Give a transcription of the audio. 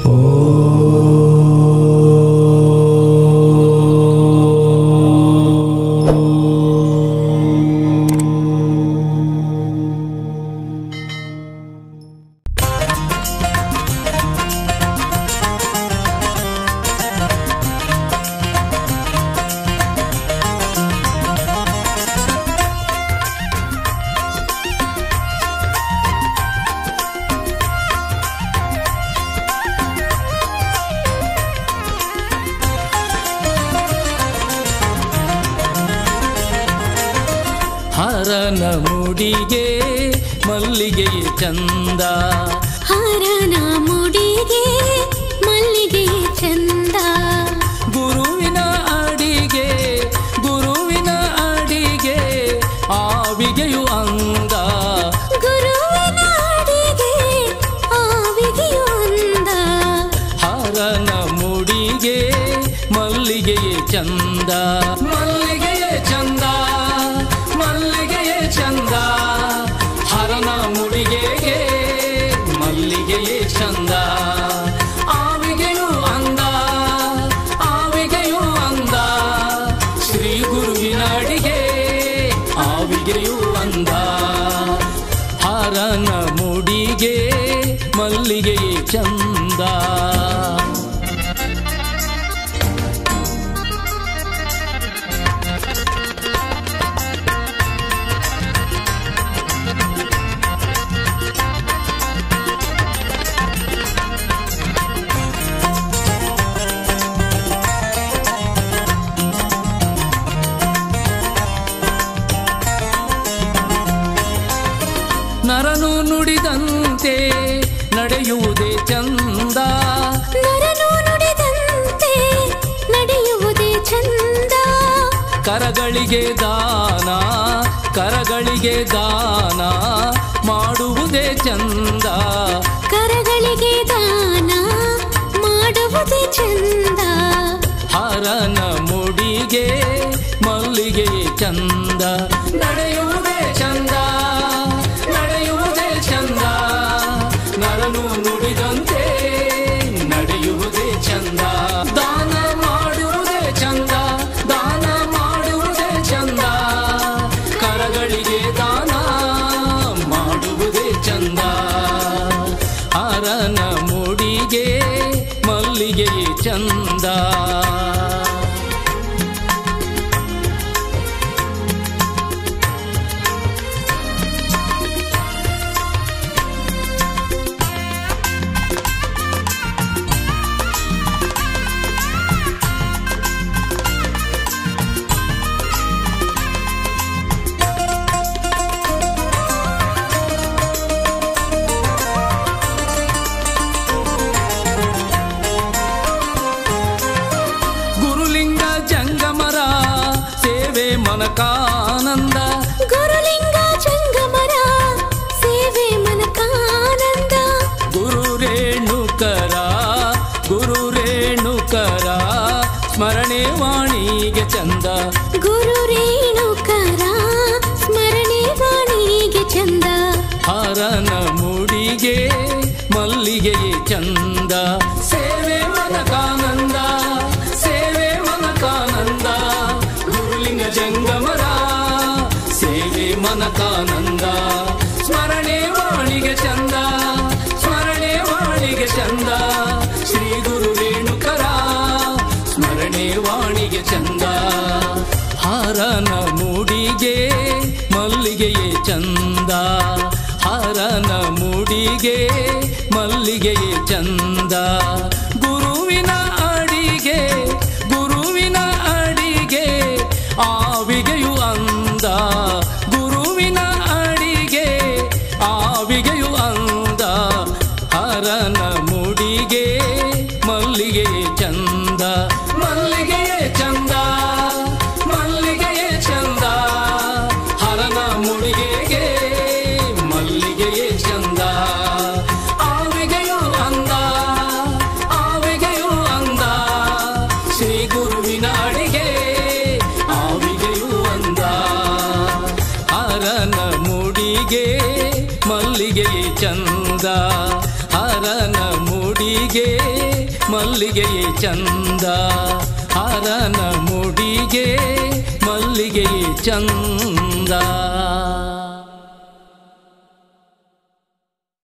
ಹರನ ಮುಡಿಗೆ ಮಲ್ಲಿಗೆಯೇ ಚಂದ ಹರನ ಮುಡಿಗೆ ಮಲ್ಲಿಗೆ ಚಂದ ಗುರುವಿನ ಅಡಿಗೆ ಗುರುವಿನ ಅಡಿಗೆ ಆವಿಗೆಯು ಅಂದ ಗುರುವಿನ ಅಡಿಗೆ ಆವಿಗೆಯು ಅಂದ ಹರನ ಮುಡಿಗೆ ಮಲ್ಲಿಗೆಯೇ ಚಂದ ಮಲ್ಲಿಗೆಯೇ ಚಂದ ಮಲ್ಲಿಗೆಯೇ ಚಂದ ಹರನ ಮುಡಿಗೆಗೆ ಮಲ್ಲಿಗೆಯೇ ಚಂದ ಆವಿಗೆಯು ಅಂದ ಆವಿಗೆಯು ಅಂದ ಶ್ರೀ ಗುರುವಿನ ಅಡಿಗೆ ಆವಿಗೆಯು ಅಂದ ಹರನ ಮುಡಿಗೆ ಮಲ್ಲಿಗೆಯೇ ಚಂದ ನರನು ನುಡಿದಂತೆ ನಡೆಯುವುದೇ ಚಂದ ನರನು ನುಡಿದಂತೆ ನಡೆಯುವುದೇ ಚಂದ ಕರಗಳಿಗೆ ದಾನ ಕರಗಳಿಗೆ ದಾನ ಮಾಡುವುದೇ ಚಂದ ಕರಗಳಿಗೆ ದಾನ ಮಾಡುವುದೇ ಚಂದ ಹರನ ಮುಡಿಗೆ ಮಲ್ಲಿಗೆ ಚಂದ ನಡೆಯುವುದೇ ಚಂದ ನಡೆಯುವುದೇ ಚಂದ ನರನು ನುಡಿದಂತೆ ನಡೆಯುವುದೇ ಚಂದ ದಾನ ಮಾಡುವುದೇ ಚಂದ ದಾನ ಮಾಡುವುದೇ ಚಂದ ಕರಗಳಿಗೆ ದಾನ ಮಾಡುವುದೇ ಚಂದ ಹರನ ಮುಡಿಗೆ ಮಲ್ಲಿಗೆಯೇ ಚಂದ ಗುರುಲಿಂಗ ಜಂಗಮರ ಸೇವೆ ಮನಕಾನಂದ ಗುರುಲಿಂಗ ಜಂಗಮರ ಸೇವೆ ಮನಕಾನಂದ ಗುರು ರೇಣುಕರ ಗುರು ರೇಣುಕರ ಸ್ಮರಣೆ ವಾಣಿಗೆ ಚಂದ ಗುರು ರೇಣುಕರ ಸ್ಮರಣೆ ವಾಣಿಗೆ ಚಂದ ಹರನ ಮುಡಿಗೆ ಮಲ್ಲಿಗೆಯೇ ಚಂದ ಸೇವೆ ಮನಕಾನಂದ ಸೇವೆ ಮನಕಾನಂದ ಗುರುಲಿಂಗ ಜಂಗಮರ ಸೇವೆ ಮನಕಾನಂದ ಸ್ಮರಣೆ ವಾಣಿಗೆ ಚಂದ ಸ್ಮರಣೆ ವಾಣಿಗೆ ಚಂದ ಶ್ರೀ ಗುರು ರೇಣುಕರ ಸ್ಮರಣೆ ವಾಣಿಗೆ ಚಂದ ಹರನ ಮುಡಿಗೆ ಮಲ್ಲಿಗೆಯೇ ಚಂದ ಹರನ ಮುಡಿಗೆ ಮಲ್ಲಿಗೆಯೇ ಚಂದ ಗುರುವಿನ ಅಡಿಗೆ ಗುರುವಿನ ಅಡಿಗೆ ಆವಿಗೆಯು ಅಂದ ಗುರುವಿನ ಅಡಿಗೆ ಆವಿಗೆಯು ಅಂದ ಹರನ ಮುಡಿಗೆ ಮಲ್ಲಿಗೆಯೇ ಚಂದ ಮಲ್ಲಿಗೆಯೇ ಚಂದ ಮಲ್ಲಿಗೆಯೇ ಚಂದ ಹರನ ಮುಡಿಗೆಗೆ ಮಲ್ಲಿಗೆಯೇ ಚಂದ ಆವಿಗೆಯು ಅಂದ ಆವಿಗೆಯು ಅಂದ ಶ್ರೀ ಗುರುವಿನ ಅಡಿಗೆ ಆವಿಗೆಯು ಅಂದ ಹರನ ಮುಡಿಗೆ ಮಲ್ಲಿಗೆಯೇ ಚಂದ ಹರನ ಮುಡಿಗೆ ಮಲ್ಲಿಗೆಯೇ ಚಂದ ಹಾರನ ಮುಡಿಗೆ ಮಲ್ಲಿಗೆಯೇ ಚಂದ